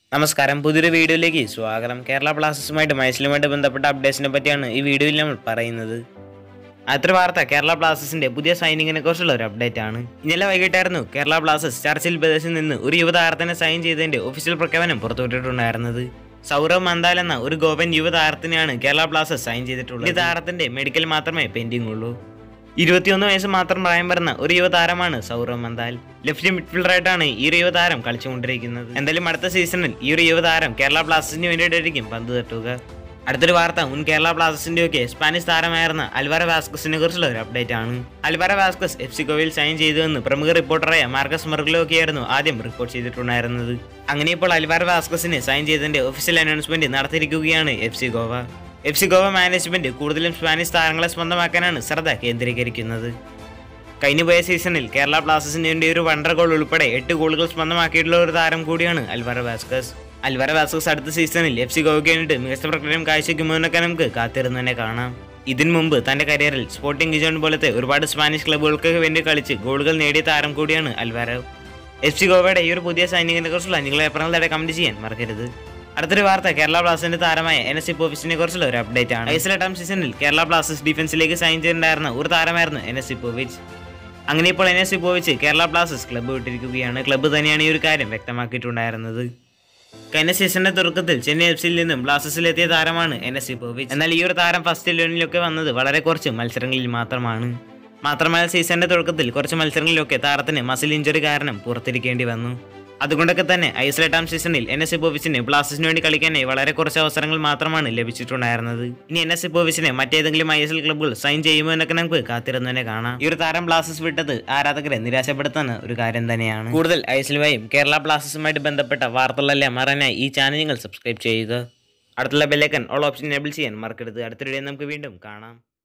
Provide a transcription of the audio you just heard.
നമസ്കാരം പുതിയൊരു വീഡിയോയിലേക്ക് സ്വാഗതം കേരള ബ്ലാസ്റ്റേഴ്സുമായിട്ട് മത്സരവുമായിട്ട് ബന്ധപ്പെട്ട അപ്ഡേഷനെ പറ്റിയാണ് ഈ വീഡിയോയിൽ നമ്മൾ പറയുന്നത് ആദ്യത്തെ വാർത്ത കേരള ബ്ലാസ്റ്റേഴ്സിന്റെ പുതിയ സൈനിങ്ങിനെ കുറിച്ചുള്ള ഒരു അപ്ഡേറ്റ് ആണ് ഇന്നലെ വൈകിട്ടായിരുന്നു കേരള ബ്ലാസ്റ്റേഴ്സ് ചർച്ചിൽ പ്രദേശിൽ നിന്ന് ഒരു യുവതാരത്തിനെ സൈൻ ചെയ്തതിന്റെ ഒഫീഷ്യൽ പ്രഖ്യാപനം പുറത്തുവിട്ടിട്ടുണ്ടായിരുന്നത് സൗരവ് മന്ദാൽ എന്ന ഒരു ഗോവൻ യുവതാരത്തിനെയാണ് കേരള ബ്ലാസ്റ്റേഴ്സ് സൈൻ ചെയ്തിട്ടുള്ളത് ഈ താരത്തിന്റെ മെഡിക്കൽ മാത്രമേ പെൻഡിംഗ് ഉള്ളൂ ഇരുപത്തിയൊന്ന് വയസ്സ് മാത്രം പ്രായം വരുന്ന ഒരു യുവതാരമാണ് സൗരവ് മന്ദാൽ ലെഫ്റ്റ് മിഡ്ഫീൽഡറായിട്ടാണ് ഈ ഒരു യുവതാരം കളിച്ചുകൊണ്ടിരിക്കുന്നത് എന്തായാലും അടുത്ത സീസണിൽ ഈ ഒരു യുവതാരം കേരള ബ്ലാസ്റ്റേഴ്സിന് വേണ്ടിയിട്ടായിരിക്കും പന്ത് തട്ടുക അടുത്തൊരു വാർത്ത മുൻ കേരള ബ്ലാസ്റ്റേഴ്സിന്റെ ഒക്കെ സ്പാനിഷ് താരമായിരുന്ന അൽവാര വാസ്കസിനെ കുറിച്ചുള്ള ഒരു അപ്ഡേറ്റ് ആണ് അൽവാര വാസ്കസ് എഫ് സി കോവിൽ സൈൻ ചെയ്തുവെന്ന് പ്രമുഖ റിപ്പോർട്ടറായ മാർക്കസ് മെർഗലോ ഒക്കെയായിരുന്നു ആദ്യം റിപ്പോർട്ട് ചെയ്തിട്ടുണ്ടായിരുന്നത് അങ്ങനെ ഇപ്പോൾ അൽവാര വാസ്കസിനെ സൈൻ ചെയ്തതിന്റെ ഒഫീഷ്യൽ അനൗൺസ്മെന്റ് നടത്തിയിരിക്കുകയാണ് F C Goa F C Goa management കൂടുതലും സ്പാനിഷ് താരങ്ങളെ സ്വന്തമാക്കാനാണ് ശ്രദ്ധ കേന്ദ്രീകരിക്കുന്നത് കഴിഞ്ഞ പോയ സീസണിൽ കേരള ബ്ലാസ്റ്റേഴ്സിന് വേണ്ടി ഒരു വണ്ടർ ഗോൾ ഉൾപ്പെടെ എട്ട് ഗോളുകൾ സ്വന്തമാക്കിയിട്ടുള്ള ഒരു താരം കൂടിയാണ് അൽവാര വാസ്കസ് അൽവാര വാസ്കസ് അടുത്ത സീസണിൽ എഫ് സി ഗോവയ്ക്ക് വേണ്ടിയിട്ട് മികച്ച പ്രകടനം കാഴ്ചവെക്കുമോ എന്നൊക്കെ നമുക്ക് കാത്തിരുന്ന് തന്നെ കാണാം ഇതിനു മുമ്പ് തന്റെ കരിയറിൽ സ്പോർട്ടിംഗ് ഗിജോൺ പോലത്തെ ഒരുപാട് സ്പാനിഷ് ക്ലബ്ബുകൾക്ക് വേണ്ടി കളിച്ച് ഗോളുകൾ നേടിയ താരം കൂടിയാണ് അൽവാരോ എഫ് സി ഗോവയുടെ ഈ ഒരു പുതിയ സൈനികനെ കുറിച്ചുള്ള നിങ്ങളെ അഭിപ്രായങ്ങൾ താഴെ കമന്റ് ചെയ്യാൻ മറക്കരുത് അടുത്തൊരു വാർത്ത കേരള ബ്ലാസ്റ്റേഴ്സിന്റെ താരമായ എൻ എസ് ഇപ്പോവിച്ചിനെ കുറിച്ചുള്ള ഒരു അപ്ഡേറ്റ് ആണ് ഐസിലെ ടൈം സീസണിൽ കേരള ബ്ലാസ്റ്റേഴ്സ് ഡിഫൻസിലേക്ക് സൈൻ ചെയ്തിട്ടുണ്ടായിരുന്ന ഒരു താരമായിരുന്നു എൻ എസ് ഇപ്പോവിച്ച് അങ്ങനെ ഇപ്പോൾ എൻ എസ് ഇപ്പോവിച്ച് കേരള ബ്ലാസ്റ്റേഴ്സ് ക്ലബ്ബ് വിട്ടിരിക്കുകയാണ് ക്ലബ്ബ് തന്നെയാണ് ഈ ഒരു കാര്യം വ്യക്തമാക്കിയിട്ടുണ്ടായിരുന്നത് കഴിഞ്ഞ സീസണിന്റെ തുടക്കത്തിൽ ചെന്നൈ എഫ് സിയിൽ നിന്നും ബ്ലാസ്റ്റേഴ്സിലെത്തിയ താരമാണ് എൻ എസ് ഇപ്പോവിച്ച് എന്നാൽ ഈ ഒരു താരം ഫസ്റ്റ് ഇലവനിലൊക്കെ വന്നത് വളരെ കുറച്ച് മത്സരങ്ങളിൽ മാത്രമാണ് മാത്രമല്ല സീസണിന്റെ തുടക്കത്തിൽ കുറച്ച് മത്സരങ്ങളിലൊക്കെ താരത്തിന് മസിൽ ഇഞ്ചുറി കാരണം പുറത്തിരിക്കേണ്ടി വന്നു അതുകൊണ്ടൊക്കെ തന്നെ ഐസലേട്ടാം സീസണിൽ എൻ എസ് ഇപ്പോവിച്ചിന് ബ്ലാസ്റ്റേഴ്സിന് വേണ്ടി കളിക്കാനായി വളരെ കുറച്ച് അവസരങ്ങൾ മാത്രമാണ് ലഭിച്ചിട്ടുണ്ടായിരുന്നത് ഇനി എൻ എസ് ഇപ്പോവിച്ചിനെ മറ്റേതെങ്കിലും ഐ എസ് എൽ ക്ലബ്ബുകൾ സൈൻ ചെയ്യുമോ എന്നൊക്കെ നമുക്ക് കാത്തിരുന്നു തന്നെ കാണാം ഈ ഒരു താരം ബ്ലാസ്റ്റേഴ്സ് വിട്ടത് ആരാധകരെ നിരാശപ്പെടുത്തുന്ന ഒരു കാര്യം തന്നെയാണ് കൂടുതൽ ഐ എസ് എല്ലുമായും കേരള ബ്ലാസ്റ്റേഴ്സുമായിട്ട് ബന്ധപ്പെട്ട വാർത്തകളെല്ലാം അറിയാനായി ഈ ചാനൽ നിങ്ങൾ സബ്സ്ക്രൈബ് ചെയ്യുക അടുത്തുള്ള ബെല്ലൈക്കൻ ഓൾ ഓപ്ഷൻ എനേബിൾ ചെയ്യാൻ മറക്കരുത് അടുത്ത വീഡിയോ നമുക്ക് വീണ്ടും കാണാം